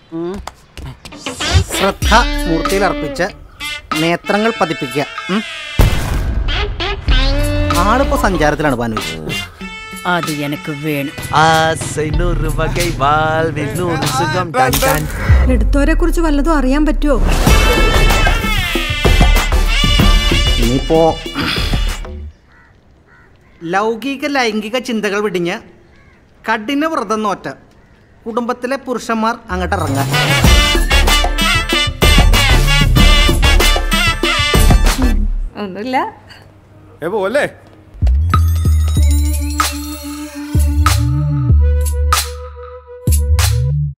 ശ്രദ്ധ മൂർത്തിയിൽ അർപ്പിച്ച് നേത്രങ്ങൾ പതിപ്പിക്കുക ഉം. ആളിപ്പോ സഞ്ചാരത്തിലാണ് പാനു அது எனக்கு வேணும் ஆசை நூறு வகை வாழ்வில் நூறு சுகம் டான் டான் എടുത്തവരെ കുറിച്ച് വല്ലതും അറിയാൻ പറ്റുമോ ഇനിയിപ്പോ ലൗകിക ലൈംഗിക ചിന്തകൾ വിടിഞ്ഞ് കഠിന വ്രതം നോറ്റ കുടുംബത്തിലെ പുരുഷന്മാർ അങ്ങോട്ട് ഇറങ്ങാൻ ഒന്നുമില്ല ഏ പോലെ